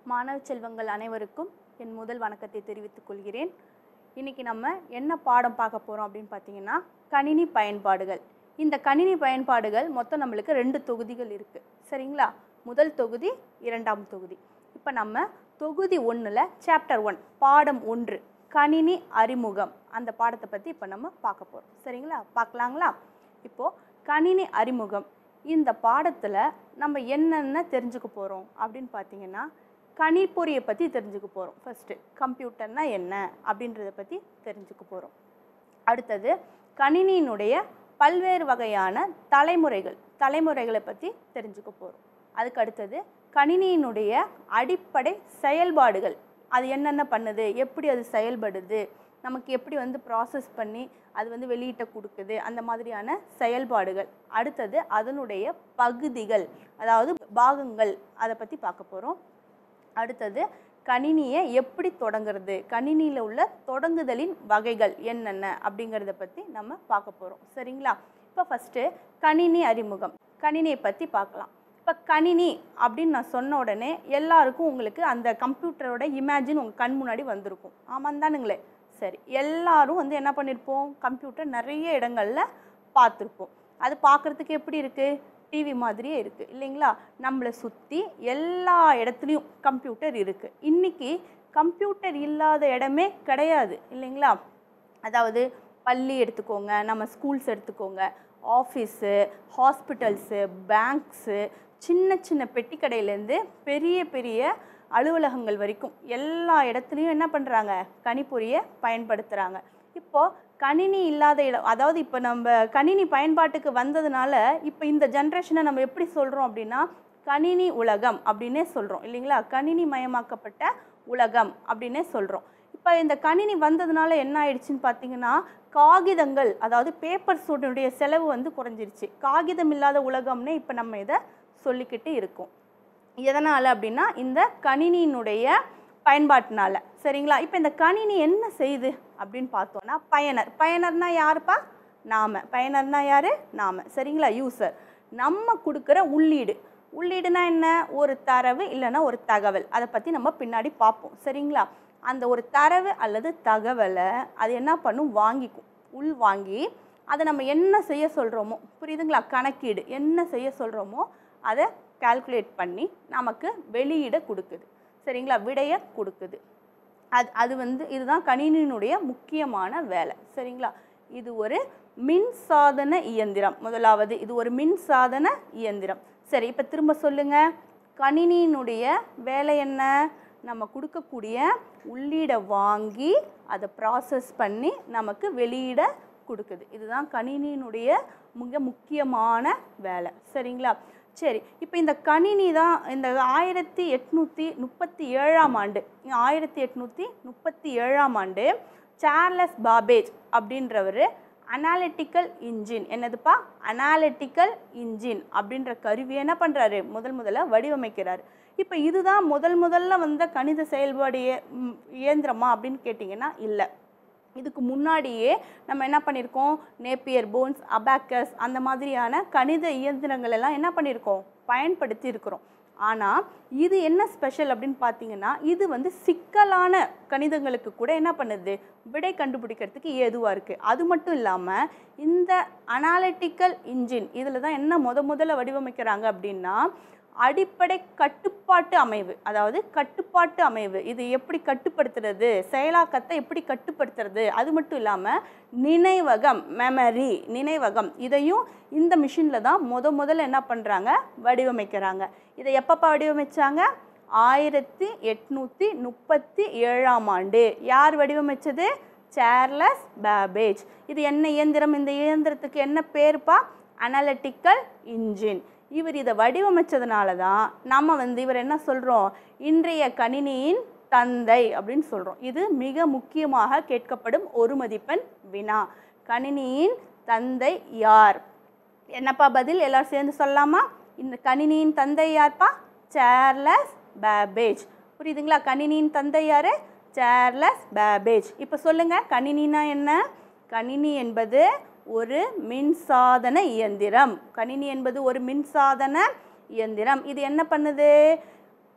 மாணவ செல்வங்கள் அனைவருக்கும் என் முதல் வணக்கத்தை தெரிவித்துக் கொள்கிறேன் இன்னைக்கு நம்ம என்ன பாடம் பார்க்க போகிறோம் அப்படின்னு பார்த்தீங்கன்னா கணினி பயன்பாடுகள் இந்த கணினி பயன்பாடுகள் மொத்தம் நம்மளுக்கு ரெண்டு தொகுதிகள் இருக்குது சரிங்களா முதல் தொகுதி இரண்டாம் தொகுதி இப்போ நம்ம தொகுதி ஒன்றில் சாப்டர் ஒன் பாடம் ஒன்று கணினி அறிமுகம் அந்த பாடத்தை பற்றி இப்போ நம்ம பார்க்க போகிறோம் சரிங்களா பார்க்கலாங்களா இப்போது கணினி அறிமுகம் இந்த பாடத்தில் நம்ம என்னென்ன தெரிஞ்சுக்க போகிறோம் அப்படின்னு பார்த்தீங்கன்னா கணிப்பொறியை பற்றி தெரிஞ்சுக்க போகிறோம் ஃபஸ்ட்டு கம்ப்யூட்டர்னா என்ன அப்படின்றத பற்றி தெரிஞ்சுக்க போகிறோம் அடுத்தது கணினியினுடைய பல்வேறு வகையான தலைமுறைகள் தலைமுறைகளை பற்றி தெரிஞ்சுக்க போகிறோம் அதுக்கு அடுத்தது கணினியினுடைய அடிப்படை செயல்பாடுகள் அது என்னென்ன பண்ணுது எப்படி அது செயல்படுது நமக்கு எப்படி வந்து ப்ராசஸ் பண்ணி அது வந்து வெளியிட்ட கொடுக்குது அந்த மாதிரியான செயல்பாடுகள் அடுத்தது அதனுடைய பகுதிகள் அதாவது பாகங்கள் அதை பற்றி பார்க்க போகிறோம் அடுத்தது கணினியை எப்படி தொடங்குறது கணினியில் உள்ள தொடங்குதலின் வகைகள் என்னென்ன அப்படிங்கிறத பற்றி நம்ம பார்க்க போகிறோம் சரிங்களா இப்போ ஃபஸ்ட்டு கணினி அறிமுகம் கணினியை பற்றி பார்க்கலாம் இப்போ கணினி அப்படின்னு நான் சொன்ன உடனே எல்லாருக்கும் உங்களுக்கு அந்த கம்ப்யூட்டரோட இமேஜின் உங்கள் கண் முன்னாடி வந்திருக்கும் ஆமாம் தானுங்களே சரி எல்லாரும் வந்து என்ன பண்ணியிருப்போம் கம்ப்யூட்டர் நிறைய இடங்களில் பார்த்துருப்போம் அது பார்க்குறதுக்கு எப்படி இருக்குது டிவி மாதிரியே இருக்குது இல்லைங்களா நம்மளை சுற்றி எல்லா இடத்துலையும் கம்ப்யூட்டர் இருக்குது இன்றைக்கி கம்ப்யூட்டர் இல்லாத இடமே கிடையாது இல்லைங்களா அதாவது பள்ளி எடுத்துக்கோங்க நம்ம ஸ்கூல்ஸ் எடுத்துக்கோங்க ஆஃபீஸு ஹாஸ்பிட்டல்ஸு பேங்க்ஸு சின்ன சின்ன பெட்டி கடையிலேருந்து பெரிய பெரிய அலுவலகங்கள் வரைக்கும் எல்லா இடத்துலையும் என்ன பண்ணுறாங்க கணிப்பொறியை பயன்படுத்துகிறாங்க இப்போது கணினி இல்லாத இடம் அதாவது இப்போ நம்ம கணினி பயன்பாட்டுக்கு வந்ததுனால இப்போ இந்த ஜென்ரேஷனை நம்ம எப்படி சொல்கிறோம் அப்படின்னா கணினி உலகம் அப்படின்னே சொல்கிறோம் இல்லைங்களா கணினி மயமாக்கப்பட்ட உலகம் அப்படின்னே சொல்கிறோம் இப்போ இந்த கணினி வந்ததுனால என்ன ஆயிடுச்சுன்னு பார்த்தீங்கன்னா காகிதங்கள் அதாவது பேப்பர்ஸோடைய செலவு வந்து குறைஞ்சிருச்சு காகிதம் இல்லாத உலகம்னு இப்போ நம்ம இதை சொல்லிக்கிட்டு இருக்கோம் எதனால் அப்படின்னா இந்த கணினியினுடைய பயன்பாட்டினால சரிங்களா இப்போ இந்த கணினி என்ன செய்யுது அப்படின்னு பார்த்தோன்னா பயனர் பயனர்னா யாருப்பா நாம பயனர்னா யார் நாம சரிங்களா யூசர் நம்ம கொடுக்குற உள்ளீடு உள்ளீடுனா என்ன ஒரு தரவு இல்லைன்னா ஒரு தகவல் அதை பற்றி நம்ம பின்னாடி பார்ப்போம் சரிங்களா அந்த ஒரு தரவு அல்லது தகவலை அது என்ன பண்ணும் வாங்கிக்கும் உள் வாங்கி அதை நம்ம என்ன செய்ய சொல்கிறோமோ புரியுதுங்களா கணக்கீடு என்ன செய்ய சொல்கிறோமோ அதை கால்குலேட் பண்ணி நமக்கு வெளியிட கொடுக்குது சரிங்களா விடைய கொடுக்குது அது அது வந்து இதுதான் கணினியினுடைய முக்கியமான வேலை சரிங்களா இது ஒரு மின்சாதன இயந்திரம் முதலாவது இது ஒரு மின்சாதன இயந்திரம் சரி இப்போ திரும்ப சொல்லுங்க கணினியினுடைய வேலை என்ன நம்ம கொடுக்கக்கூடிய உள்ளீடை வாங்கி அதை ப்ராசஸ் பண்ணி நமக்கு வெளியிட கொடுக்குது இதுதான் கணினியினுடைய மிக முக்கியமான வேலை சரிங்களா சரி இப்போ இந்த கணினி தான் இந்த ஆயிரத்தி எட்நூற்றி முப்பத்தி ஏழாம் ஆண்டு ஆயிரத்தி எட்நூற்றி முப்பத்தி ஏழாம் ஆண்டு சார்லஸ் பாபேஜ் அப்படின்றவர் அனாலிட்டிக்கல் இன்ஜின் என்னதுப்பா அனாலிட்டிக்கல் இன்ஜின் அப்படின்ற கருவியை என்ன பண்ணுறாரு முதல் முதல்ல வடிவமைக்கிறார் இப்போ இதுதான் முதல் முதல்ல வந்த கணித செயல்பாடு இய- ம், இயந்திரமா அப்படின்னு கேட்டிங்கன்னா இல்லை இதுக்கு முன்னாடியே நம்ம என்ன பண்ணியிருக்கோம் நேப்பியர் போன்ஸ் அபாக்கஸ் அந்த மாதிரியான கணித இயந்திரங்கள் எல்லாம் என்ன பண்ணியிருக்கோம் பயன்படுத்தி இருக்கிறோம் ஆனால் இது என்ன ஸ்பெஷல் அப்படின்னு பார்த்தீங்கன்னா இது வந்து சிக்கலான கணிதங்களுக்கு கூட என்ன பண்ணுது விடை கண்டுபிடிக்கிறதுக்கு ஏதுவாக இருக்குது அது மட்டும் இல்லாமல் இந்த அனாலிட்டிக்கல் இன்ஜின் இதில் தான் என்ன முத முதல்ல வடிவமைக்கிறாங்க அப்படின்னா அடிப்படை கட்டுப்பாட்டு அமைவு அதாவது கட்டுப்பாட்டு அமைவு இது எப்படி கட்டுப்படுத்துறது செயலாக்கத்தை எப்படி கட்டுப்படுத்துறது அது மட்டும் இல்லாமல் நினைவகம் மெமரி நினைவகம் இதையும் இந்த மிஷினில் தான் முத முதல்ல என்ன பண்ணுறாங்க வடிவமைக்கிறாங்க இதை எப்பப்போ வடிவமைச்சாங்க ஆயிரத்தி எட்நூற்றி முப்பத்தி ஏழாம் ஆண்டு யார் வடிவமைச்சது சார்லஸ் பேபேஜ் இது என்ன இயந்திரம் இந்த இயந்திரத்துக்கு என்ன பேருப்பா அனலிட்டிக்கல் இன்ஜின் இவர் இதை வடிவமைச்சதுனால தான் நம்ம வந்து இவர் என்ன சொல்கிறோம் இன்றைய கணினியின் தந்தை அப்படின்னு சொல்கிறோம் இது மிக முக்கியமாக கேட்கப்படும் ஒரு மதிப்பெண் வினா கணினியின் தந்தை யார் என்னப்பா பதில் எல்லாரும் சேர்ந்து சொல்லலாமா இந்த கணினியின் தந்தை யார்ப்பா சார்லஸ் பேபேஜ் புரியுதுங்களா கணினியின் தந்தை யார் சார்லஸ் பேபேஜ் இப்போ சொல்லுங்க கணினினா என்ன கணினி என்பது ஒரு மின்சாதன இயந்திரம் கணினி என்பது ஒரு மின்சாதன இயந்திரம் இது என்ன பண்ணுது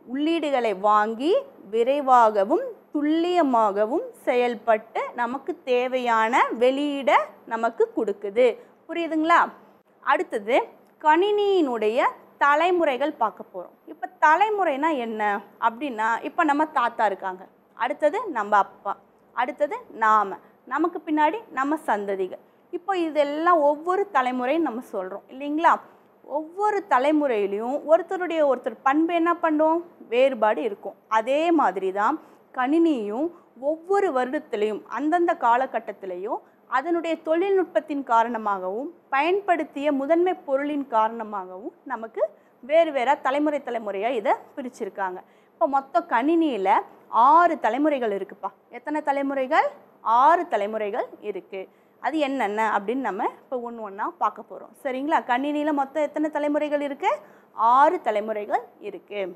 உள்ளீடுகளை வாங்கி விரைவாகவும் துல்லியமாகவும் செயல்பட்டு நமக்கு தேவையான வெளியீட நமக்கு கொடுக்குது புரியுதுங்களா அடுத்தது கணினியினுடைய தலைமுறைகள் பார்க்க போகிறோம் இப்போ தலைமுறைனா என்ன அப்படின்னா இப்போ நம்ம தாத்தா இருக்காங்க அடுத்தது நம்ம அப்பா அடுத்தது நாம் நமக்கு பின்னாடி நம்ம சந்ததிகள் இப்போ இதெல்லாம் ஒவ்வொரு தலைமுறையும் நம்ம சொல்கிறோம் இல்லைங்களா ஒவ்வொரு தலைமுறையிலையும் ஒருத்தருடைய ஒருத்தர் பண்பு என்ன பண்ணும் வேறுபாடு இருக்கும் அதே மாதிரி தான் கணினியும் ஒவ்வொரு வருடத்திலையும் அந்தந்த காலகட்டத்திலையும் அதனுடைய தொழில்நுட்பத்தின் காரணமாகவும் பயன்படுத்திய முதன்மை பொருளின் காரணமாகவும் நமக்கு வேறு வேற தலைமுறை தலைமுறையாக இதை பிரிச்சிருக்காங்க இப்போ மொத்த கணினியில் ஆறு தலைமுறைகள் இருக்குப்பா எத்தனை தலைமுறைகள் ஆறு தலைமுறைகள் இருக்குது அது என்னென்ன அப்படின்னு நம்ம இப்போ ஒன்று ஒன்றா பார்க்க போகிறோம் சரிங்களா கணினியில் மொத்தம் எத்தனை தலைமுறைகள் இருக்குது ஆறு தலைமுறைகள் இருக்குது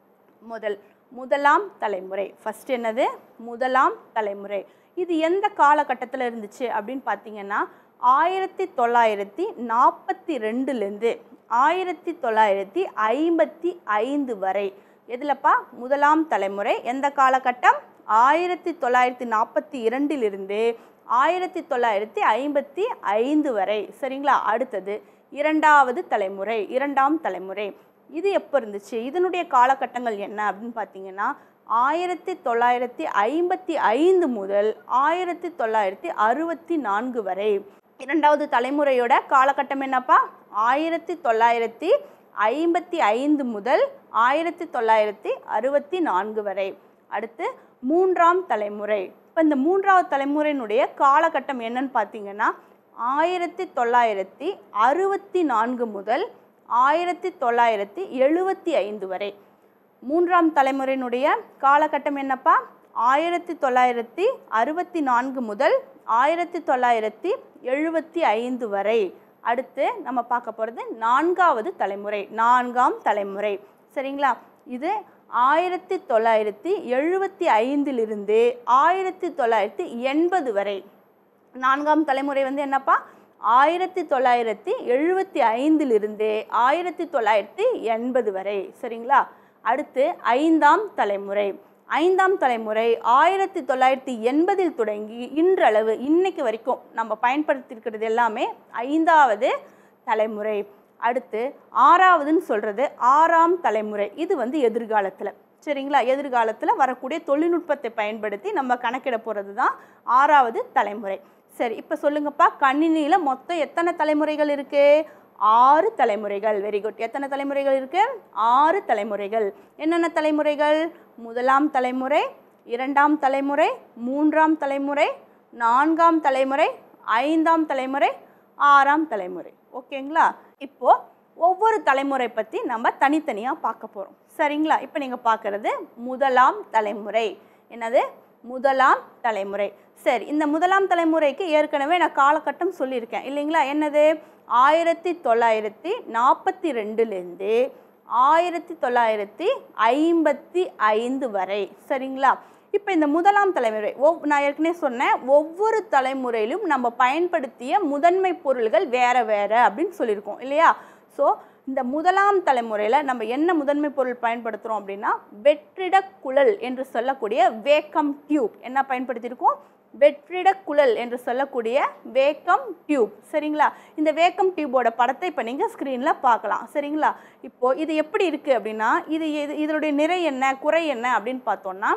முதல் முதலாம் தலைமுறை ஃபர்ஸ்ட் என்னது முதலாம் தலைமுறை இது எந்த காலகட்டத்தில் இருந்துச்சு அப்படின்னு பார்த்தீங்கன்னா ஆயிரத்தி தொள்ளாயிரத்தி நாற்பத்தி ரெண்டுலேருந்து ஆயிரத்தி தொள்ளாயிரத்தி ஐம்பத்தி ஐந்து வரை எதுலப்பா முதலாம் தலைமுறை எந்த காலகட்டம் ஆயிரத்தி தொள்ளாயிரத்தி நாற்பத்தி இரண்டிலிருந்து ஆயிரத்தி தொள்ளாயிரத்தி ஐம்பத்தி ஐந்து வரை சரிங்களா அடுத்தது இரண்டாவது தலைமுறை இரண்டாம் தலைமுறை இது எப்போ இருந்துச்சு இதனுடைய காலகட்டங்கள் என்ன அப்படின்னு பார்த்தீங்கன்னா ஆயிரத்தி தொள்ளாயிரத்தி ஐம்பத்தி ஐந்து முதல் ஆயிரத்தி தொள்ளாயிரத்தி அறுபத்தி நான்கு வரை இரண்டாவது தலைமுறையோட காலகட்டம் என்னப்பா ஆயிரத்தி தொள்ளாயிரத்தி ஐம்பத்தி ஐந்து முதல் ஆயிரத்தி தொள்ளாயிரத்தி அறுபத்தி நான்கு வரை அடுத்து மூன்றாம் தலைமுறை இப்போ இந்த மூன்றாவது தலைமுறையினுடைய காலகட்டம் என்னன்னு பார்த்தீங்கன்னா ஆயிரத்தி தொள்ளாயிரத்தி அறுபத்தி நான்கு முதல் ஆயிரத்தி தொள்ளாயிரத்தி எழுபத்தி ஐந்து வரை மூன்றாம் தலைமுறையினுடைய காலகட்டம் என்னப்பா ஆயிரத்தி தொள்ளாயிரத்தி அறுபத்தி நான்கு முதல் ஆயிரத்தி தொள்ளாயிரத்தி எழுபத்தி ஐந்து வரை அடுத்து நம்ம பார்க்க போகிறது நான்காவது தலைமுறை நான்காம் தலைமுறை சரிங்களா இது ஆயிரத்தி தொள்ளாயிரத்தி எழுபத்தி ஐந்திலிருந்து ஆயிரத்தி தொள்ளாயிரத்தி எண்பது வரை நான்காம் தலைமுறை வந்து என்னப்பா ஆயிரத்தி தொள்ளாயிரத்தி எழுபத்தி ஐந்திலிருந்து ஆயிரத்தி தொள்ளாயிரத்தி எண்பது வரை சரிங்களா அடுத்து ஐந்தாம் தலைமுறை ஐந்தாம் தலைமுறை ஆயிரத்தி தொள்ளாயிரத்தி எண்பதில் தொடங்கி இன்றளவு இன்னைக்கு வரைக்கும் நம்ம பயன்படுத்தியிருக்கிறது எல்லாமே ஐந்தாவது தலைமுறை அடுத்து ஆறாவதுன்னு சொல்கிறது ஆறாம் தலைமுறை இது வந்து எதிர்காலத்தில் சரிங்களா எதிர்காலத்தில் வரக்கூடிய தொழில்நுட்பத்தை பயன்படுத்தி நம்ம கணக்கிட போகிறது தான் ஆறாவது தலைமுறை சரி இப்போ சொல்லுங்கப்பா கணினியில் மொத்தம் எத்தனை தலைமுறைகள் இருக்குது ஆறு தலைமுறைகள் வெரி குட் எத்தனை தலைமுறைகள் இருக்கு ஆறு தலைமுறைகள் என்னென்ன தலைமுறைகள் முதலாம் தலைமுறை இரண்டாம் தலைமுறை மூன்றாம் தலைமுறை நான்காம் தலைமுறை ஐந்தாம் தலைமுறை ஆறாம் தலைமுறை ஓகேங்களா இப்போ ஒவ்வொரு தலைமுறை பற்றி நம்ம தனித்தனியாக பார்க்க போகிறோம் சரிங்களா இப்போ நீங்கள் பார்க்குறது முதலாம் தலைமுறை என்னது முதலாம் தலைமுறை சரி இந்த முதலாம் தலைமுறைக்கு ஏற்கனவே நான் காலகட்டம் சொல்லியிருக்கேன் இல்லைங்களா என்னது ஆயிரத்தி தொள்ளாயிரத்தி நாற்பத்தி ரெண்டுலேருந்து ஆயிரத்தி தொள்ளாயிரத்தி ஐம்பத்தி ஐந்து வரை சரிங்களா இப்போ இந்த முதலாம் தலைமுறை ஒவ் நான் ஏற்கனவே சொன்னேன் ஒவ்வொரு தலைமுறையிலும் நம்ம பயன்படுத்திய முதன்மை பொருள்கள் வேற வேற அப்படின்னு சொல்லியிருக்கோம் இல்லையா ஸோ இந்த முதலாம் தலைமுறையில் நம்ம என்ன முதன்மை பொருள் பயன்படுத்துகிறோம் அப்படின்னா வெற்றிட குழல் என்று சொல்லக்கூடிய வேக்கம் டியூப் என்ன பயன்படுத்தியிருக்கோம் வெற்றிட குழல் என்று சொல்லக்கூடிய வேக்கம் டியூப் சரிங்களா இந்த வேக்கம் டியூபோட படத்தை இப்போ நீங்கள் ஸ்க்ரீனில் பார்க்கலாம் சரிங்களா இப்போது இது எப்படி இருக்குது அப்படின்னா இது இது இதனுடைய நிறை என்ன குறை என்ன அப்படின்னு பார்த்தோன்னா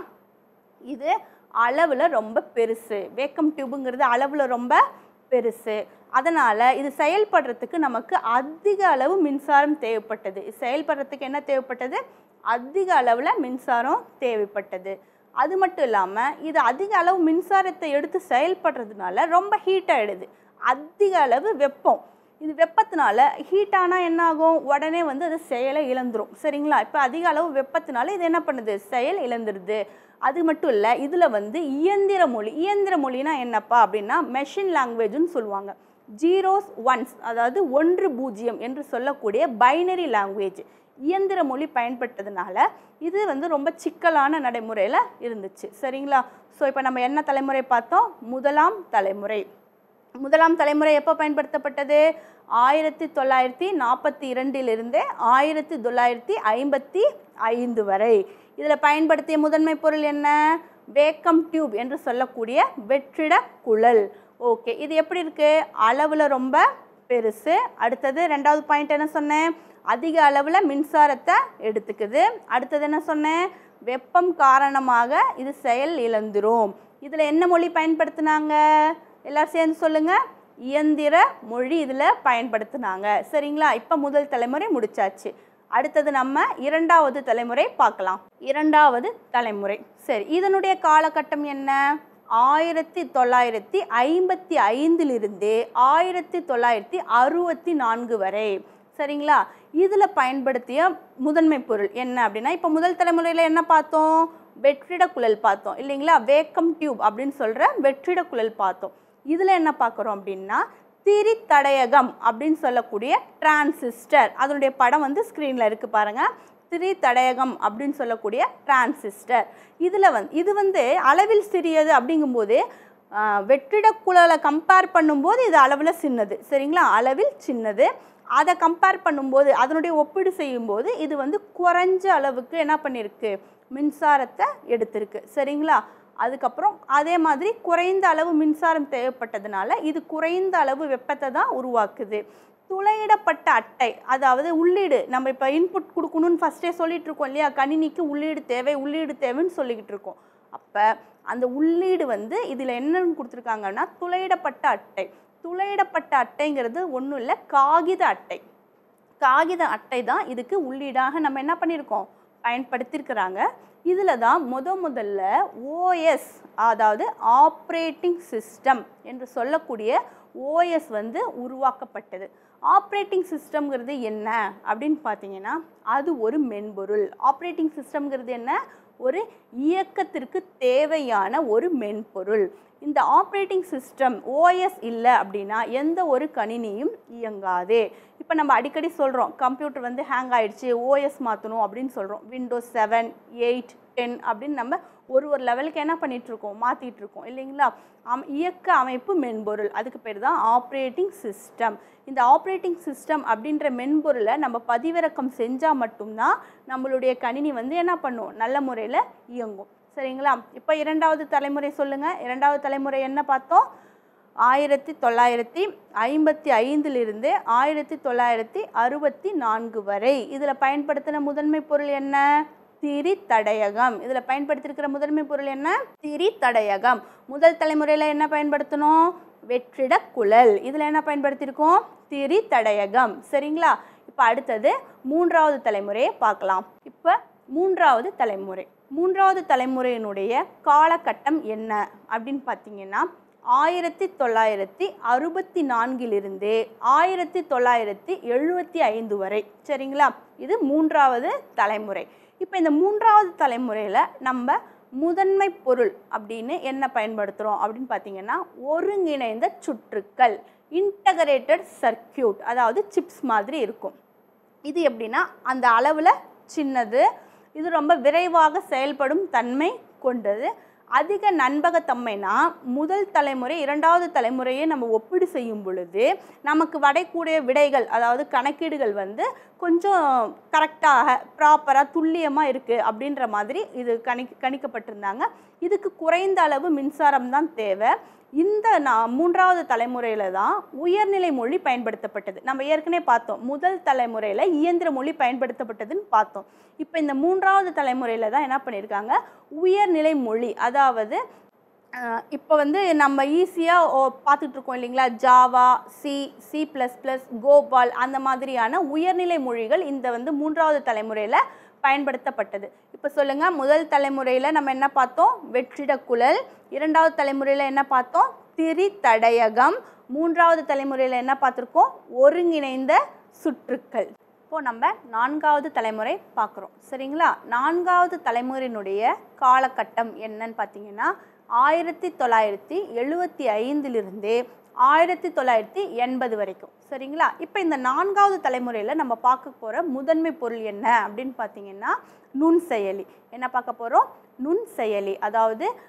இது அளவில் ரொம்ப பெருசு வேக்கம் டியூபுங்கிறது அளவில் ரொம்ப பெருசு அதனால் இது செயல்படுறதுக்கு நமக்கு அதிக அளவு மின்சாரம் தேவைப்பட்டது இது செயல்படுறதுக்கு என்ன தேவைப்பட்டது அதிக அளவில் மின்சாரம் தேவைப்பட்டது அது மட்டும் இல்லாமல் இது அதிக அளவு மின்சாரத்தை எடுத்து செயல்படுறதுனால ரொம்ப ஹீட் ஆகிடுது அதிக அளவு வெப்பம் இது வெப்பத்தினால ஹீட் ஆனால் என்ன ஆகும் உடனே வந்து அது செயலை இழந்துரும் சரிங்களா இப்போ அதிக அளவு வெப்பத்தினால இது என்ன பண்ணுது செயல் இழந்துருது அது மட்டும் இல்லை இதில் வந்து இயந்திர மொழி இயந்திர மொழினா என்னப்பா அப்படின்னா மெஷின் லாங்குவேஜ்னு சொல்லுவாங்க ஜீரோஸ் ஒன்ஸ் அதாவது ஒன்று பூஜ்ஜியம் என்று சொல்லக்கூடிய பைனரி லாங்குவேஜ் இயந்திர மொழி பயன்பட்டதுனால இது வந்து ரொம்ப சிக்கலான நடைமுறையில் இருந்துச்சு சரிங்களா ஸோ இப்போ நம்ம என்ன தலைமுறை பார்த்தோம் முதலாம் தலைமுறை முதலாம் தலைமுறை எப்போ பயன்படுத்தப்பட்டது ஆயிரத்தி தொள்ளாயிரத்தி நாற்பத்தி இரண்டிலிருந்து ஆயிரத்தி தொள்ளாயிரத்தி ஐம்பத்தி ஐந்து வரை இதில் பயன்படுத்திய முதன்மை பொருள் என்ன வேக்கம் டியூப் என்று சொல்லக்கூடிய வெற்றிட குழல் ஓகே இது எப்படி இருக்கு அளவில் ரொம்ப பெருசு அடுத்தது ரெண்டாவது பாயிண்ட் என்ன சொன்னேன் அதிக அளவில் மின்சாரத்தை எடுத்துக்குது அடுத்தது என்ன சொன்னேன் வெப்பம் காரணமாக இது செயல் இழந்துரும் இதில் என்ன மொழி பயன்படுத்தினாங்க எல்லாரும் சேர்ந்து சொல்லுங்க இயந்திர மொழி இதில் பயன்படுத்தினாங்க சரிங்களா இப்போ முதல் தலைமுறை முடிச்சாச்சு அடுத்தது நம்ம இரண்டாவது தலைமுறை பார்க்கலாம் இரண்டாவது தலைமுறை சரி இதனுடைய காலகட்டம் என்ன ஆயிரத்தி தொள்ளாயிரத்தி ஐம்பத்தி ஐந்திலிருந்து ஆயிரத்தி தொள்ளாயிரத்தி அறுபத்தி நான்கு வரை சரிங்களா இதில் பயன்படுத்திய முதன்மை பொருள் என்ன அப்படின்னா இப்போ முதல் தலைமுறையில் என்ன பார்த்தோம் வெற்றிட குழல் பார்த்தோம் இல்லைங்களா வேக்கம் டியூப் அப்படின்னு சொல்கிற வெற்றிட குழல் பார்த்தோம் இதில் என்ன பார்க்குறோம் அப்படின்னா திரித்தடையகம் அப்படின்னு சொல்லக்கூடிய டிரான்சிஸ்டர் அதனுடைய படம் வந்து ஸ்க்ரீனில் இருக்குது பாருங்கள் திரித்தடையகம் அப்படின்னு சொல்லக்கூடிய டிரான்சிஸ்டர் இதில் வந்து இது வந்து அளவில் சிறியது அப்படிங்கும்போது ஆஹ், வெற்றிடக் குழலை கம்பேர் பண்ணும்போது இது அளவில் சின்னது சரிங்களா அளவில் சின்னது அதை கம்பேர் பண்ணும்போது அதனுடைய ஒப்பீடு செய்யும்போது இது வந்து குறைஞ்ச அளவுக்கு என்ன பண்ணியிருக்கு மின்சாரத்தை எடுத்திருக்கு சரிங்களா அதுக்கப்புறம் அதே மாதிரி குறைந்த அளவு மின்சாரம் தேவைப்பட்டதுனால இது குறைந்த அளவு வெப்பத்தை தான் உருவாக்குது துளையிடப்பட்ட அட்டை அதாவது உள்ளீடு நம்ம இப்போ இன்புட் கொடுக்கணும்னு ஃபஸ்ட்டே சொல்லிட்டு இருக்கோம் இல்லையா கணினிக்கு உள்ளீடு தேவை உள்ளீடு தேவைன்னு சொல்லிக்கிட்டு இருக்கோம் அப்போ அந்த உள்ளீடு வந்து இதில் என்னன்னு கொடுத்துருக்காங்கன்னா துளையிடப்பட்ட அட்டை துளையிடப்பட்ட அட்டைங்கிறது ஒன்றும் இல்லை காகித அட்டை காகித அட்டை தான் இதுக்கு உள்ளீடாக நம்ம என்ன பண்ணியிருக்கோம் பயன்படுத்தியிருக்கிறாங்க இதில் தான் முத முதல்ல ஓஎஸ் அதாவது ஆப்ரேட்டிங் சிஸ்டம் என்று சொல்லக்கூடிய ஓஎஸ் வந்து உருவாக்கப்பட்டது ஆப்ரேட்டிங் சிஸ்டம்ங்கிறது என்ன அப்படின்னு பார்த்தீங்கன்னா அது ஒரு மென்பொருள் ஆப்ரேட்டிங் சிஸ்டம்ங்கிறது என்ன ஒரு இயக்கத்திற்கு தேவையான ஒரு மென்பொருள் இந்த ஆப்ரேட்டிங் சிஸ்டம் ஓஎஸ் இல்லை அப்படின்னா எந்த ஒரு கணினியும் இயங்காது இப்போ நம்ம அடிக்கடி சொல்கிறோம் கம்ப்யூட்டர் வந்து ஹேங் ஆயிடுச்சு ஓஎஸ் மாற்றணும் அப்படின்னு சொல்கிறோம் விண்டோஸ் செவன் எயிட் டென் அப்படின்னு நம்ம ஒரு ஒரு லெவலுக்கு என்ன பண்ணிட்டு இருக்கோம் மாற்றிட்டு இருக்கோம் இல்லைங்களா அம் இயக்க அமைப்பு மென்பொருள் அதுக்கு பேர் தான் ஆப்ரேட்டிங் சிஸ்டம் இந்த ஆப்ரேட்டிங் சிஸ்டம் அப்படின்ற மென்பொருளை நம்ம பதிவிறக்கம் செஞ்சால் மட்டும்தான் நம்மளுடைய கணினி வந்து என்ன பண்ணும் நல்ல முறையில் இயங்கும் சரிங்களா இப்போ இரண்டாவது தலைமுறை சொல்லுங்கள் இரண்டாவது தலைமுறை என்ன பார்த்தோம் ஆயிரத்தி தொள்ளாயிரத்தி ஐம்பத்தி ஐந்திலிருந்து ஆயிரத்தி தொள்ளாயிரத்தி அறுபத்தி நான்கு வரை இதில் பயன்படுத்தின முதன்மை பொருள் என்ன திரித்தடையகம் இதில் பயன்படுத்தியிருக்கிற முதன்மை பொருள் என்ன திரித்தடையகம் முதல் தலைமுறையில் என்ன பயன்படுத்தணும் வெற்றிட குழல் இதில் என்ன பயன்படுத்தியிருக்கோம் திரித்தடையகம் சரிங்களா இப்போ அடுத்தது மூன்றாவது தலைமுறையை பார்க்கலாம் இப்போ மூன்றாவது தலைமுறை மூன்றாவது தலைமுறையினுடைய காலகட்டம் என்ன அப்படின்னு பார்த்தீங்கன்னா ஆயிரத்தி தொள்ளாயிரத்தி அறுபத்தி நான்கிலிருந்து ஆயிரத்தி தொள்ளாயிரத்தி எழுபத்தி ஐந்து வரை சரிங்களா இது மூன்றாவது தலைமுறை இப்போ இந்த மூன்றாவது தலைமுறையில் நம்ம முதன்மை பொருள் அப்படின்னு என்ன பயன்படுத்துகிறோம் அப்படின்னு பார்த்தீங்கன்னா ஒருங்கிணைந்த சுற்றுக்கள் இன்டகிரேட்டட் சர்க்கியூட் அதாவது சிப்ஸ் மாதிரி இருக்கும் இது எப்படின்னா அந்த அளவில் சின்னது இது ரொம்ப விரைவாக செயல்படும் தன்மை கொண்டது அதிக நண்பகத்தன்மைனா முதல் தலைமுறை இரண்டாவது தலைமுறையை நம்ம ஒப்பீடு செய்யும் பொழுது நமக்கு வரக்கூடிய விடைகள் அதாவது கணக்கீடுகள் வந்து கொஞ்சம் கரெக்டாக ப்ராப்பராக துல்லியமாக இருக்குது அப்படின்ற மாதிரி இது கணி கணிக்கப்பட்டிருந்தாங்க இதுக்கு குறைந்த அளவு மின்சாரம் தான் தேவை இந்த நான் மூன்றாவது தலைமுறையில் தான் உயர்நிலை மொழி பயன்படுத்தப்பட்டது நம்ம ஏற்கனவே பார்த்தோம் முதல் தலைமுறையில் இயந்திர மொழி பயன்படுத்தப்பட்டதுன்னு பார்த்தோம் இப்போ இந்த மூன்றாவது தலைமுறையில் தான் என்ன பண்ணியிருக்காங்க உயர்நிலை மொழி அதாவது இப்போ வந்து நம்ம ஈஸியாக பார்த்துட்டு இருக்கோம் இல்லைங்களா Java C C plus plus COBOL அந்த மாதிரியான உயர்நிலை மொழிகள் இந்த வந்து மூன்றாவது தலைமுறையில் பயன்படுத்தப்பட்டது இப்போ சொல்லுங்கள் முதல் தலைமுறையில் நம்ம என்ன பார்த்தோம் வெற்றிட குழல் இரண்டாவது தலைமுறையில் என்ன பார்த்தோம் திரித்தடையகம் மூன்றாவது தலைமுறையில் என்ன பார்த்துருக்கோம் ஒருங்கிணைந்த சுற்றுக்கள் இப்போது நம்ம நான்காவது தலைமுறை பார்க்குறோம் சரிங்களா நான்காவது தலைமுறையினுடைய காலகட்டம் என்னன்னு பார்த்தீங்கன்னா ஆயிரத்தி தொள்ளாயிரத்தி எழுபத்தி ஐந்திலிருந்து ஆயிரத்தி தொள்ளாயிரத்தி எண்பது வரைக்கும் சரிங்களா இப்போ இந்த நான்காவது தலைமுறையில் நம்ம பார்க்க போகிற முதன்மை பொருள் என்ன அப்படின்னு பார்த்தீங்கன்னா நுண் செயலி என்ன பார்க்க போகிறோம் நுண் செயலி அதாவது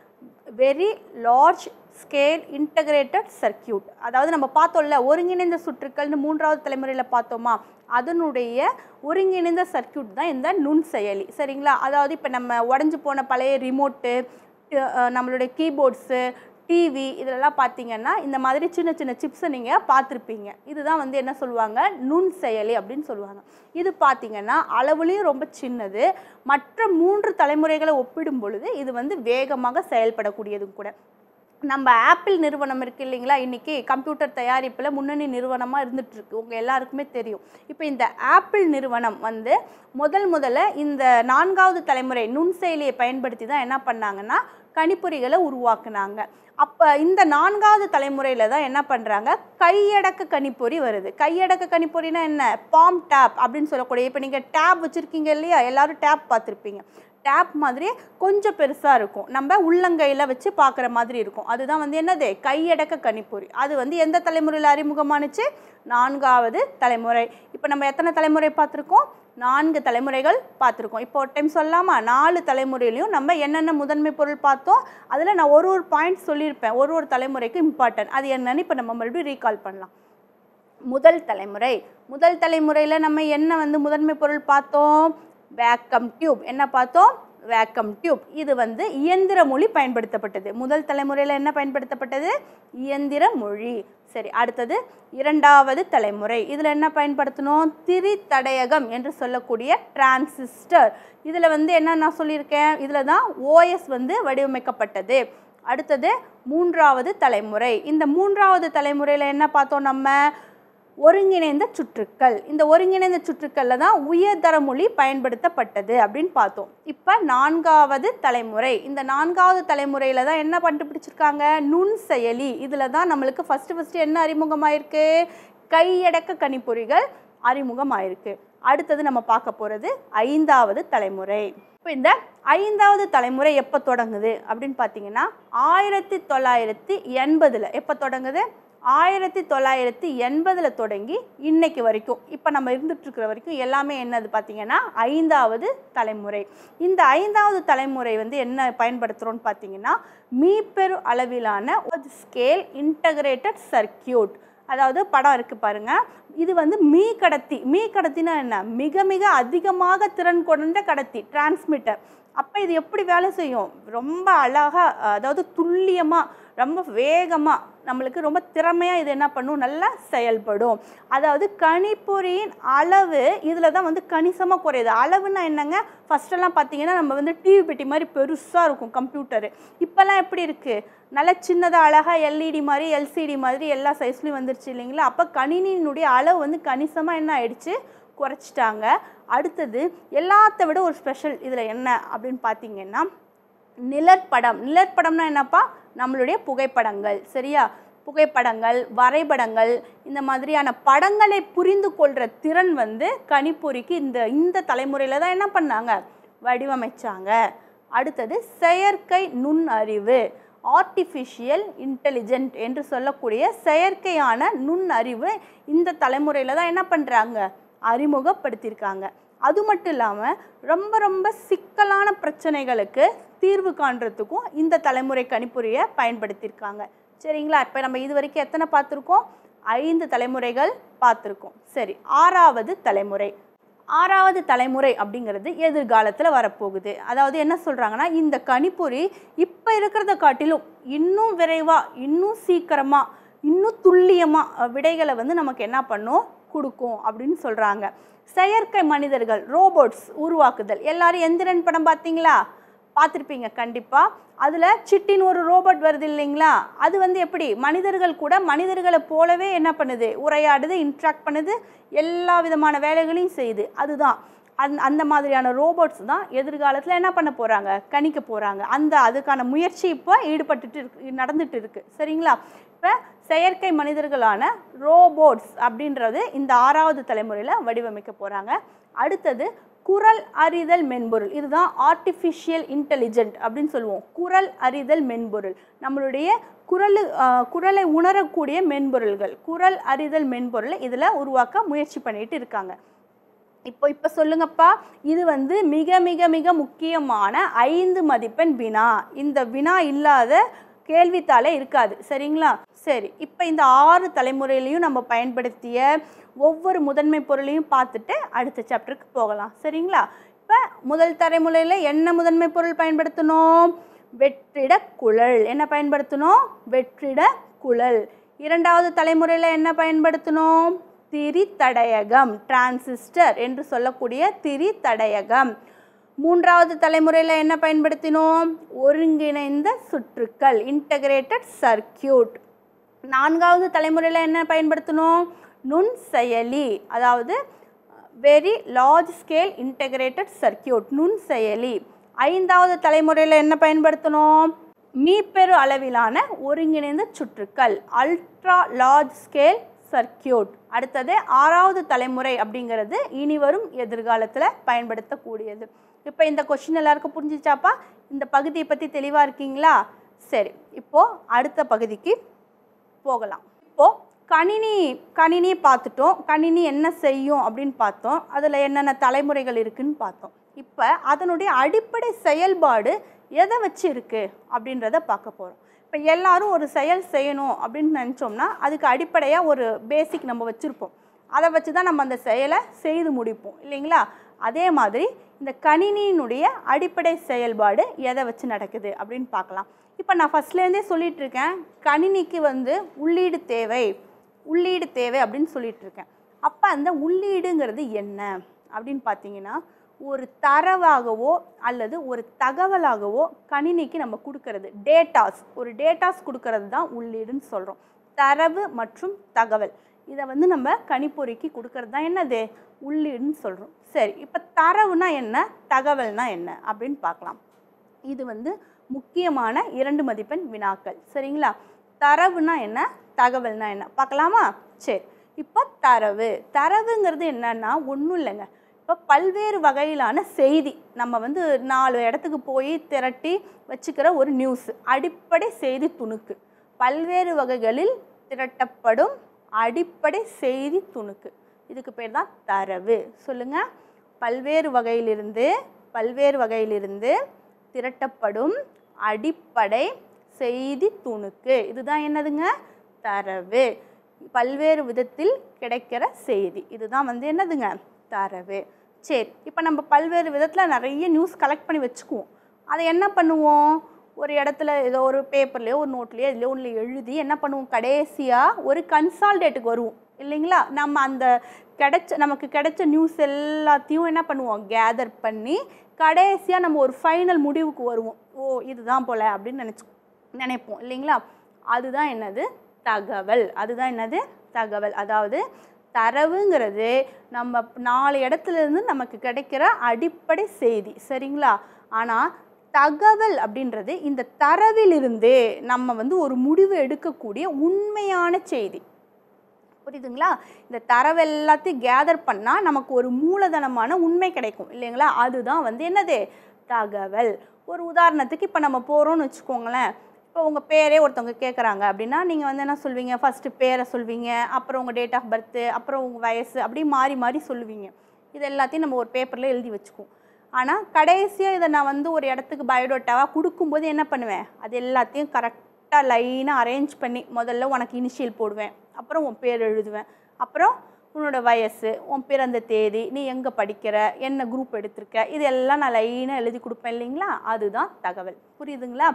very large scale integrated circuit அதாவது நம்ம பார்த்தோம்ல ஒருங்கிணைந்த சுற்றுக்கள்னு மூன்றாவது தலைமுறையில் பார்த்தோமா அதனுடைய ஒருங்கிணைந்த சர்க்கியூட் தான் இந்த நுண் செயலி சரிங்களா அதாவது இப்போ நம்ம உடஞ்சி போன பழைய ரிமோட்டு நம்மளுடைய கீபோர்ட்ஸு டிவி இதெல்லாம் பார்த்தீங்கன்னா இந்த மாதிரி சின்ன சின்ன சிப்ஸை நீங்கள் பார்த்துருப்பீங்க இதுதான் வந்து என்ன சொல்லுவாங்க நுண் செயலி அப்படின்னு சொல்லுவாங்க இது பார்த்தீங்கன்னா அளவுலேயும் ரொம்ப சின்னது மற்ற மூன்று தலைமுறைகளை ஒப்பிடும் பொழுது இது வந்து வேகமாக செயல்படக்கூடியதும் கூட நம்ம ஆப்பிள் நிறுவனம் இருக்கு இல்லைங்களா இன்றைக்கி கம்ப்யூட்டர் தயாரிப்பில் முன்னணி நிறுவனமாக இருந்துட்டு இருக்கு உங்கள் எல்லாருக்குமே தெரியும் இப்போ இந்த ஆப்பிள் நிறுவனம் வந்து முதல் முதல்ல இந்த நான்காவது தலைமுறை நுண்செயலியை பயன்படுத்தி தான் என்ன பண்ணாங்கன்னா கணிப்பொறிகளை உருவாக்குனாங்க அப்போ இந்த நான்காவது தலைமுறையில் தான் என்ன பண்ணுறாங்க கையடக்க கணிப்பொறி வருது கையடக்க கணிப்பொறினா என்ன பாம் டேப் அப்படின்னு சொல்லக்கூடிய இப்போ நீங்கள் டேப் வச்சுருக்கீங்க இல்லையா எல்லாரும் டேப் பார்த்துருப்பீங்க டேப் மாதிரியே கொஞ்சம் பெருசாக இருக்கும் நம்ம உள்ளங்கையில் வச்சு பார்க்குற மாதிரி இருக்கும் அதுதான் வந்து என்னது கையடக்க கணிப்பொறி அது வந்து எந்த தலைமுறையில் அறிமுகமானுச்சு நான்காவது தலைமுறை இப்போ நம்ம எத்தனை தலைமுறை பார்த்துருக்கோம் நான்கு தலைமுறைகள் பார்த்துருக்கோம் இப்போ ஒரு டைம் சொல்லாமா நாலு தலைமுறையிலையும் நம்ம என்னென்ன முதன்மை பொருள் பார்த்தோம் அதில் நான் ஒரு ஒரு பாயிண்ட் சொல்லியிருப்பேன் ஒரு ஒரு தலைமுறைக்கு இம்பார்ட்டன்ட் அது என்னன்னு இப்போ நம்ம மறுபடியும் ரீகால் பண்ணலாம் முதல் தலைமுறை முதல் தலைமுறையில் நம்ம என்ன வந்து முதன்மை பொருள் பார்த்தோம் வேக்கம் டியூப் என்ன பார்த்தோம் வேக்கம் டியூப் இது வந்து இயந்திர மொழி பயன்படுத்தப்பட்டது முதல் தலைமுறையில் என்ன பயன்படுத்தப்பட்டது இயந்திர மொழி சரி அடுத்தது இரண்டாவது தலைமுறை இதில் என்ன பயன்படுத்தணும் திரித்தடையகம் என்று சொல்லக்கூடிய டிரான்சிஸ்டர் இதில் வந்து என்ன நான் சொல்லியிருக்கேன் இதில் தான் ஓஎஸ் வந்து வடிவமைக்கப்பட்டது அடுத்தது மூன்றாவது தலைமுறை இந்த மூன்றாவது தலைமுறையில் என்ன பார்த்தோம் நம்ம ஒருங்கிணைந்த சுற்றுக்கள் இந்த ஒருங்கிணைந்த சுற்றுக்களில் தான் உயர்தர மொழி பயன்படுத்தப்பட்டது அப்படின்னு பார்த்தோம் இப்போ நான்காவது தலைமுறை இந்த நான்காவது தலைமுறையில் தான் என்ன கண்டுபிடிச்சிருக்காங்க நுண் செயலி இதில் தான் நம்மளுக்கு ஃபஸ்ட்டு ஃபஸ்ட்டு என்ன அறிமுகமாயிருக்கு கையடக்க கணிப்பொறிகள் அறிமுகமாயிருக்கு அடுத்தது நம்ம பார்க்க போகிறது ஐந்தாவது தலைமுறை இப்போ இந்த ஐந்தாவது தலைமுறை எப்போ தொடங்குது அப்படின்னு பார்த்தீங்கன்னா ஆயிரத்தி தொள்ளாயிரத்தி எண்பதில் எப்போ தொடங்குது ஆயிரத்தி தொள்ளாயிரத்தி எண்பதில் தொடங்கி இன்னைக்கு வரைக்கும் இப்போ நம்ம இருந்துட்டு இருக்கிற வரைக்கும் எல்லாமே என்னது பார்த்தீங்கன்னா ஐந்தாவது தலைமுறை இந்த ஐந்தாவது தலைமுறை வந்து என்ன பயன்படுத்துகிறோன்னு பார்த்தீங்கன்னா மீப்பெரு அளவிலான ஒரு ஸ்கேல் இன்டகிரேட்டட் சர்க்கியூட் அதாவது படம் இருக்குது பாருங்க இது வந்து மீ கடத்தி மீ கடத்தினா என்ன மிக மிக அதிகமாக திறன் கொண்ட கடத்தி டிரான்ஸ்மிட்டர் அப்போ இது எப்படி வேலை செய்யும் ரொம்ப அழகாக அதாவது துல்லியமாக ரொம்ப வேகமாக நம்மளுக்கு ரொம்ப திறமையாக இது என்ன பண்ணும் நல்லா செயல்படும் அதாவது கணிப்பொறியின் அளவு இதில் தான் வந்து கணிசமாக குறையுது அளவுன்னா என்னங்க ஃபஸ்ட்டெல்லாம் பார்த்தீங்கன்னா நம்ம வந்து டிவி பெட்டி மாதிரி பெருசாக இருக்கும் கம்ப்யூட்டரு இப்போல்லாம் எப்படி இருக்குது நல்ல சின்னதாக அழகாக எல்இடி மாதிரி எல்சிடி மாதிரி எல்லா சைஸ்லேயும் வந்துருச்சு இல்லைங்களா அப்போ கணினியினுடைய அளவு வந்து கணிசமாக என்ன ஆயிடுச்சு குறைச்சிட்டாங்க அடுத்தது எல்லாத்த விட ஒரு ஸ்பெஷல் இதில் என்ன அப்படின்னு பார்த்தீங்கன்னா நிழற்படம் நிழற்படம்னா என்னப்பா நம்மளுடைய புகைப்படங்கள் சரியா புகைப்படங்கள் வரைபடங்கள் இந்த மாதிரியான படங்களை புரிந்து கொள்கிற திறன் வந்து கணிப்பொறிக்கு இந்த இந்த தலைமுறையில் தான் என்ன பண்ணாங்க வடிவமைச்சாங்க அடுத்தது செயற்கை நுண்ணறிவு ஆர்டிஃபிஷியல் இன்டெலிஜென்ட் என்று சொல்லக்கூடிய செயற்கையான நுண்ணறிவு இந்த தலைமுறையில் தான் என்ன பண்ணுறாங்க அறிமுகப்படுத்தியிருக்காங்க அது மட்டும் இல்லாமல் ரொம்ப ரொம்ப சிக்கலான பிரச்சனைகளுக்கு தீர்வு காண்றதுக்கும் இந்த தலைமுறை கணிப்பொறியை பயன்படுத்தியிருக்காங்க சரிங்களா இப்போ நம்ம இது வரைக்கும் எத்தனை பார்த்துருக்கோம் ஐந்து தலைமுறைகள் பார்த்துருக்கோம் சரி ஆறாவது தலைமுறை ஆறாவது தலைமுறை அப்படிங்கிறது எதிர்காலத்தில் வரப்போகுது அதாவது என்ன சொல்கிறாங்கன்னா இந்த கணிப்பொறி இப்போ இருக்கிறத காட்டிலும் இன்னும் விரைவாக இன்னும் சீக்கிரமாக இன்னும் துல்லியமாக விடைகளை வந்து நமக்கு என்ன பண்ணும் கொடுக்கும் அப்படின்னு சொல்கிறாங்க செயற்கை மனிதர்கள் ரோபோட்ஸ் உருவாக்குதல் எல்லாரும் எந்திரன் படம் பார்த்தீங்களா பார்த்துருப்பீங்க கண்டிப்பாக அதில் சிட்டின்னு ஒரு ரோபோட் வருது இல்லைங்களா அது வந்து எப்படி மனிதர்கள் கூட மனிதர்களை போலவே என்ன பண்ணுது உரையாடுது இன்ட்ராக்ட் பண்ணுது எல்லா விதமான வேலைகளையும் செய்யுது அதுதான் அந் அந்த மாதிரியான ரோபோட்ஸ் தான் எதிர்காலத்தில் என்ன பண்ண போகிறாங்க கணிக்க போகிறாங்க அந்த அதுக்கான முயற்சி இப்போ ஈடுபட்டுட்டு இருக்கு நடந்துட்டு இருக்கு சரிங்களா இப்போ செயற்கை மனிதர்களான ரோபோட்ஸ் அப்படின்றது இந்த ஆறாவது தலைமுறையில் வடிவமைக்க போகிறாங்க அடுத்தது குரல் அறிதல் மென்பொருள் இதுதான் ஆர்டிஃபிஷியல் இன்டெலிஜென்ட் அப்படின்னு சொல்லுவோம் குரல் அறிதல் மென்பொருள் நம்மளுடைய குரல் குரலை உணரக்கூடிய மென்பொருள்கள் குரல் அறிதல் மென்பொருளை இதில் உருவாக்க முயற்சி பண்ணிட்டு இருக்காங்க இப்போ இப்போ சொல்லுங்கப்பா இது வந்து மிக மிக மிக முக்கியமான ஐந்து மதிப்பெண் வினா இந்த வினா இல்லாத கேள்வித்தாளே இருக்காது சரிங்களா சரி இப்போ இந்த ஆறு தலைமுறையிலையும் நம்ம பயன்படுத்திய ஒவ்வொரு முதன்மை பொருளையும் பார்த்துட்டு அடுத்த சாப்டருக்கு போகலாம் சரிங்களா இப்போ முதல் தலைமுறையில் என்ன முதன்மை பொருள் பயன்படுத்தணும் வெற்றிட குழல் என்ன பயன்படுத்தணும் வெற்றிட குழல் இரண்டாவது தலைமுறையில் என்ன பயன்படுத்தணும் திரிதடையகம் டிரான்சிஸ்டர் என்று சொல்லக்கூடிய திரிதடையகம் மூன்றாவது தலைமுறையில் என்ன பயன்படுத்தினோம் ஒருங்கிணைந்த சுற்றுக்கள் இன்டகிரேட்டட் சர்க்கியூட் நான்காவது தலைமுறையில் என்ன பயன்படுத்தணும் நுண் செயலி அதாவது very large scale integrated circuit நுண் செயலி ஐந்தாவது தலைமுறையில் என்ன பயன்படுத்தணும் மீப்பெரு அளவிலான ஒருங்கிணைந்த சுற்றுக்கள் அல்ட்ரா லார்ஜ் ஸ்கேல் சர்க்கியூட் அடுத்தது ஆறாவது தலைமுறை அப்படிங்கிறது இனி வரும் எதிர்காலத்தில் பயன்படுத்தக்கூடியது இப்போ இந்த கொஷின் எல்லாருக்கும் புரிஞ்சிச்சாப்பா இந்த பகுதியை பற்றி தெளிவாக இருக்கீங்களா சரி இப்போது அடுத்த பகுதிக்கு போகலாம் இப்போது கணினி கணினி பார்த்துட்டோம் கணினி என்ன செய்யும் அப்படின்னு பார்த்தோம் அதில் என்னென்ன தலைமுறைகள் இருக்குன்னு பார்த்தோம் இப்போ அதனுடைய அடிப்படை செயல்பாடு எதை வச்சு இருக்குது அப்படின்றத பார்க்க போகிறோம் இப்போ எல்லாரும் ஒரு செயல் செய்யணும் அப்படின்னு நினச்சோம்னா அதுக்கு அடிப்படையாக ஒரு பேசிக் நம்ம வச்சுருப்போம் அதை வச்சு தான் நம்ம அந்த செயலை செய்து முடிப்போம் இல்லைங்களா அதே மாதிரி இந்த கணினியினுடைய அடிப்படை செயல்பாடு எதை வச்சு நடக்குது அப்படின்னு பார்க்கலாம் இப்போ நான் ஃபஸ்ட்லேருந்தே சொல்லிட்டு இருக்கேன் கணினிக்கு வந்து உள்ளீடு தேவை உள்ளீடு தேவை அப்படின்னு சொல்லிட்டு இருக்கேன் அப்போ அந்த உள்ளீடுங்கிறது என்ன அப்படின்னு பார்த்தீங்கன்னா ஒரு தரவாகவோ அல்லது ஒரு தகவலாகவோ கணினிக்கு நம்ம கொடுக்கறது டேட்டாஸ் ஒரு டேட்டாஸ் கொடுக்கறது தான் உள்ளீடுன்னு சொல்கிறோம் தரவு மற்றும் தகவல் இதை வந்து நம்ம கணிப்பொறிக்கு கொடுக்கறது தான் என்னது உள்ளீடுன்னு சொல்கிறோம் சரி இப்போ தரவுனா என்ன தகவல்னா என்ன அப்படின்னு பார்க்கலாம் இது வந்து முக்கியமான இரண்டு மதிப்பெண் வினாக்கள் சரிங்களா தரவுனா என்ன தகவல்னா என்ன பார்க்கலாமா சரி இப்போ தரவு தரவுங்கிறது என்னன்னா ஒன்றும் இல்லைங்க இப்போ பல்வேறு வகையிலான செய்தி நம்ம வந்து நாலு இடத்துக்கு போய் திரட்டி வச்சுக்கிற ஒரு நியூஸ் அடிப்படை செய்தி துணுக்கு பல்வேறு வகைகளில் திரட்டப்படும் அடிப்படை செய்தி துணுக்கு இதுக்கு பேர் தான் தரவு சொல்லுங்க பல்வேறு வகையிலிருந்து பல்வேறு வகையிலிருந்து திரட்டப்படும் அடிப்படை செய்தி துணுக்கு இதுதான் என்னதுங்க தரவு பல்வேறு விதத்தில் கிடைக்கிற செய்தி இதுதான் வந்து என்னதுங்க தரவு சரி இப்போ நம்ம பல்வேறு விதத்தில் நிறைய நியூஸ் கலெக்ட் பண்ணி வச்சுக்குவோம் அதை என்ன பண்ணுவோம் ஒரு இடத்துல ஏதோ ஒரு பேப்பர்லேயோ ஒரு நோட்லேயோ இதுலையோ ஒன்றில் எழுதி என்ன பண்ணுவோம் கடைசியாக ஒரு கன்சால்டேட்டுக்கு வருவோம் இல்லைங்களா நம்ம அந்த கிடைச்ச நமக்கு கிடைச்ச நியூஸ் எல்லாத்தையும் என்ன பண்ணுவோம் கேதர் பண்ணி கடைசியாக நம்ம ஒரு ஃபைனல் முடிவுக்கு வருவோம் ஓ இதுதான் போல் அப்படின்னு நினச்சி நினைப்போம் இல்லைங்களா அதுதான் என்னது தகவல் அதுதான் என்னது தகவல் அதாவது தரவுங்கிறது நம்ம நாலு இடத்துல இருந்து நமக்கு கிடைக்கிற அடிப்படை செய்தி சரிங்களா ஆனால் தகவல் அப்படின்றது இந்த தரவிலிருந்தே நம்ம வந்து ஒரு முடிவு எடுக்கக்கூடிய உண்மையான செய்தி புரியுதுங்களா இந்த தரவு எல்லாத்தையும் கேதர் பண்ணால் நமக்கு ஒரு மூலதனமான உண்மை கிடைக்கும் இல்லைங்களா அதுதான் வந்து என்னது தகவல் ஒரு உதாரணத்துக்கு இப்போ நம்ம போகிறோம்னு வச்சுக்கோங்களேன் இப்போ உங்கள் பேரே ஒருத்தவங்க கேட்குறாங்க அப்படின்னா நீங்கள் வந்து என்ன சொல்வீங்க ஃபஸ்ட்டு பேரை சொல்வீங்க அப்புறம் உங்கள் டேட் ஆஃப் பர்த்து அப்புறம் உங்கள் வயசு அப்படி மாறி மாறி சொல்லுவீங்க இது எல்லாத்தையும் நம்ம ஒரு பேப்பரில் எழுதி வச்சுக்குவோம் ஆனால் கடைசியாக இதை நான் வந்து ஒரு இடத்துக்கு பயோடோட்டாவாக கொடுக்கும்போது என்ன பண்ணுவேன் அது எல்லாத்தையும் கரெக்டாக லைனாக அரேஞ்ச் பண்ணி முதல்ல உனக்கு இனிஷியல் போடுவேன் அப்புறம் உன் பேர் எழுதுவேன் அப்புறம் உன்னோட வயசு உன் பிறந்த தேதி நீ எங்கே படிக்கிற என்ன குரூப் எடுத்திருக்க இது எல்லாம் நான் லைனாக எழுதி கொடுப்பேன் இல்லைங்களா அதுதான் தகவல் புரியுதுங்களா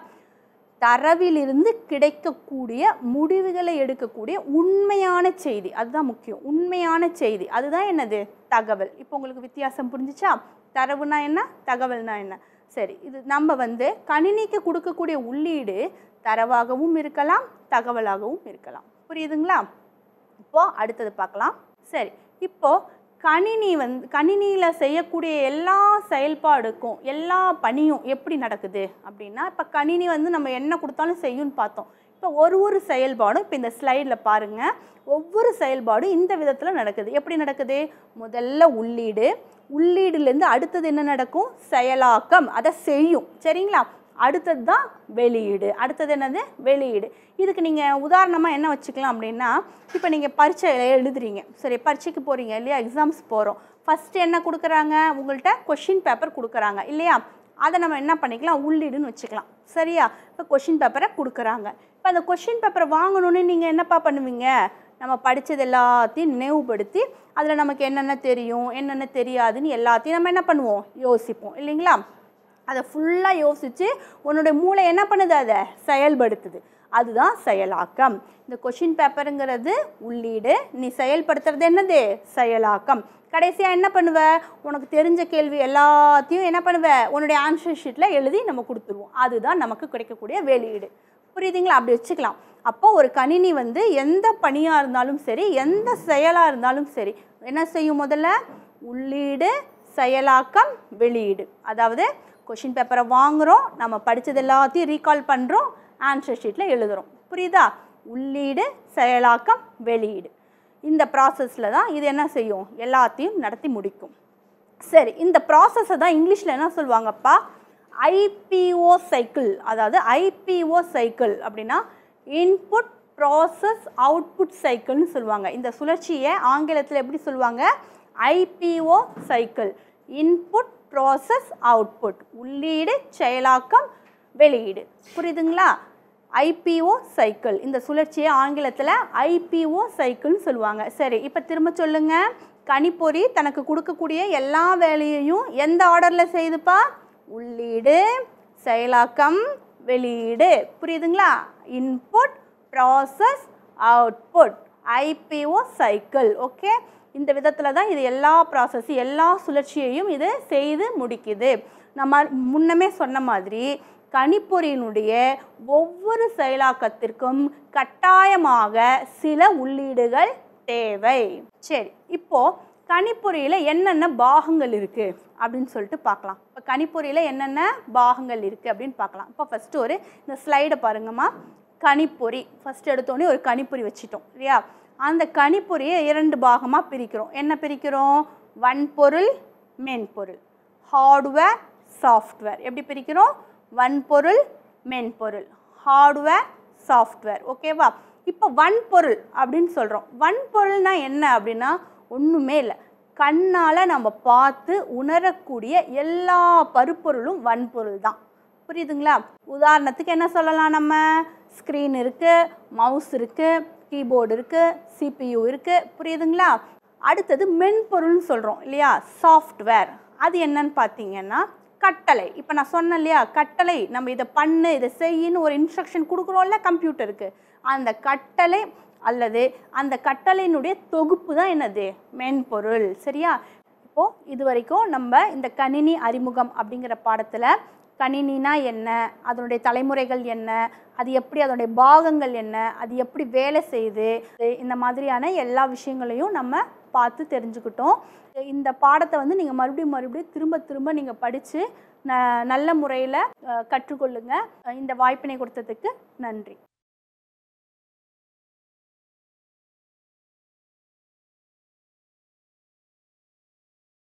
தரவிலிருந்து கிடைக்கக்கூடிய முடிவுகளை எடுக்கக்கூடிய உண்மையான செய்தி அதுதான் முக்கியம் உண்மையான செய்தி அதுதான் என்னது தகவல் இப்போ உங்களுக்கு வித்தியாசம் புரிஞ்சுச்சா தரவுனா என்ன தகவல்னா என்ன சரி இது நம்ம வந்து கணினிக்கு கொடுக்கக்கூடிய உள்ளீடு தரவாகவும் இருக்கலாம் தகவலாகவும் இருக்கலாம் புரியுதுங்களா இப்போ அடுத்தது பார்க்கலாம் சரி இப்போ கணினி வந்து கணினியில் செய்யக்கூடிய எல்லா செயல்பாடுக்கும் எல்லா பணியும் எப்படி நடக்குது அப்படின்னா இப்போ கணினி வந்து நம்ம என்ன கொடுத்தாலும் செய்யும்னு பார்த்தோம் இப்போ ஒரு ஒரு செயல்பாடும் இப்போ இந்த ஸ்லைடில் பாருங்கள் ஒவ்வொரு செயல்பாடும் இந்த விதத்தில் நடக்குது எப்படி நடக்குது முதல்ல உள்ளீடு உள்ளீடுலேருந்து அடுத்தது என்ன நடக்கும் செயலாக்கம் அதை செய்யும் சரிங்களா அடுத்தது தான் வெளியீடு அடுத்தது என்னது வெளியீடு இதுக்கு நீங்கள் உதாரணமாக என்ன வச்சுக்கலாம் அப்படின்னா இப்போ நீங்கள் பரீட்சை எழுதுறீங்க சரி பரீட்சைக்கு போகிறீங்க இல்லையா எக்ஸாம்ஸ் போகிறோம் ஃபஸ்ட்டு என்ன கொடுக்குறாங்க உங்கள்கிட்ட கொஷின் பேப்பர் கொடுக்குறாங்க இல்லையா அதை நம்ம என்ன பண்ணிக்கலாம் உள்ளீடுன்னு வச்சுக்கலாம் சரியா இப்போ கொஷின் பேப்பரை கொடுக்குறாங்க இப்போ அந்த கொஷின் பேப்பரை வாங்கணுன்னு நீங்கள் என்னப்பா பண்ணுவீங்க நம்ம படித்தது எல்லாத்தையும் நினைவுபடுத்தி அதில் நமக்கு என்னென்ன தெரியும் என்னென்ன தெரியாதுன்னு எல்லாத்தையும் நம்ம என்ன பண்ணுவோம் யோசிப்போம் இல்லைங்களா அதை ஃபுல்லாக யோசித்து உன்னுடைய மூளை என்ன பண்ணுது அதை செயல்படுத்துது அதுதான் செயலாக்கம் இந்த கொஷின் பேப்பருங்கிறது உள்ளீடு நீ செயல்படுத்துறது என்னது செயலாக்கம் கடைசியாக என்ன பண்ணுவ உனக்கு தெரிஞ்ச கேள்வி எல்லாத்தையும் என்ன பண்ணுவ உன்னுடைய ஆன்சர் ஷீட்டில் எழுதி நம்ம கொடுத்துருவோம் அதுதான் நமக்கு கிடைக்கக்கூடிய வெளியீடு புரியுதுங்களா அப்படி வச்சுக்கலாம் அப்போ ஒரு கணினி வந்து எந்த பணியாக இருந்தாலும் சரி எந்த செயலாக இருந்தாலும் சரி என்ன செய்யும் முதல்ல உள்ளீடு செயலாக்கம் வெளியீடு அதாவது கொஷின் பேப்பரை வாங்குகிறோம் நம்ம படித்தது எல்லாத்தையும் ரீகால் பண்ணுறோம் ஆன்சர் ஷீட்டில் எழுதுகிறோம் புரியுதா உள்ளீடு செயலாக்கம் வெளியீடு இந்த ப்ராசஸில் தான் இது என்ன செய்யும் எல்லாத்தையும் நடத்தி முடிக்கும் சரி இந்த ப்ராசஸை தான் இங்கிலீஷில் என்ன சொல்லுவாங்கப்பா ஐபிஓ சைக்கிள் அதாவது ஐபிஓ சைக்கிள் அப்படின்னா இன்புட் ப்ராசஸ் அவுட்புட் சைக்கிள்னு சொல்லுவாங்க இந்த சுழற்சியை ஆங்கிலத்தில் எப்படி சொல்லுவாங்க IPO cycle input process output உள்ளீடு செயலாக்கம் வெளியீடு புரியுதுங்களா ஐபிஓ சைக்கிள் இந்த சுழற்சியை ஆங்கிலத்தில் ஐபிஓ சைக்கிள்னு சொல்லுவாங்க சரி இப்போ திரும்ப சொல்லுங்க கணிப்பொறி தனக்கு கொடுக்கக்கூடிய எல்லா வேலையையும் எந்த ஆர்டரில் செய்துப்பா உள்ளீடு செயலாக்கம் வெளியீடு புரியுதுங்களா input process output IPO cycle okay இந்த விதத்தில் தான் இது எல்லா ப்ராசஸ் எல்லா சுழற்சியையும் இது செய்து முடிக்குது நம்ம முன்னமே சொன்ன மாதிரி கணிப்பொறியினுடைய ஒவ்வொரு செயலாக்கத்திற்கும் கட்டாயமாக சில உள்ளீடுகள் தேவை சரி இப்போ கணிப்பொறியில் என்னென்ன பாகங்கள் இருக்குது அப்படின்னு சொல்லிட்டு பார்க்கலாம் இப்போ கணிப்பொறியில் என்னென்ன பாகங்கள் இருக்குது அப்படின்னு பார்க்கலாம் இப்போ ஃபஸ்ட்டு ஒரு இந்த ஸ்லைடை பாருங்கம்மா கணிப்பொறி ஃபஸ்ட் எடுத்தோடனே ஒரு கணிப்பொறி வச்சிட்டோம் இல்லையா அந்த கணிப்பொறியை இரண்டு பாகமாக பிரிக்கிறோம் என்ன பிரிக்கிறோம் வன்பொருள் மென்பொருள் ஹார்ட்வேர் சாஃப்ட்வேர் எப்படி பிரிக்கிறோம் வன்பொருள் மென்பொருள் ஹார்ட்வேர் சாஃப்ட்வேர் ஓகேவா இப்போ வன்பொருள் அப்படின்னு சொல்கிறோம் வன்பொருள்னா என்ன அப்படின்னா ஒன்றுமே இல்லை கண்ணால் நம்ம பார்த்து உணரக்கூடிய எல்லா பருப்பொருளும் வன்பொருள் தான் புரியுதுங்களா உதாரணத்துக்கு என்ன சொல்லலாம் நம்ம ஸ்க்ரீன் இருக்குது மவுஸ் இருக்குது கீபோர்டு இருக்குது சிபியு இருக்குது புரியுதுங்களா அடுத்தது மென்பொருள்னு சொல்கிறோம் இல்லையா சாஃப்ட்வேர் அது என்னன்னு பார்த்தீங்கன்னா கட்டளை இப்போ நான் சொன்னேன் இல்லையா கட்டளை நம்ம இதை பண்ணு இதை செய்யின்னு ஒரு இன்ஸ்ட்ரக்ஷன் கொடுக்குறோம்ல கம்ப்யூட்டருக்கு அந்த கட்டளை அல்லது அந்த கட்டளையினுடைய தொகுப்பு தான் என்னது மென்பொருள் சரியா இப்போது இது வரைக்கும் நம்ம இந்த கணினி அறிமுகம் அப்படிங்கிற பாடத்தில் கணினினா என்ன அதனுடைய தலைமுறைகள் என்ன அது எப்படி அதனுடைய பாகங்கள் என்ன அது எப்படி வேலை செய்யுது இந்த மாதிரியான எல்லா விஷயங்களையும் நம்ம பார்த்து தெரிஞ்சுக்கிட்டோம் இந்த பாடத்தை வந்து நீங்கள் மறுபடியும் மறுபடியும் திரும்ப திரும்ப நீங்கள் படித்து ந நல்ல முறையில் கற்றுக்கொள்ளுங்க இந்த வாய்ப்பினை கொடுத்ததுக்கு நன்றி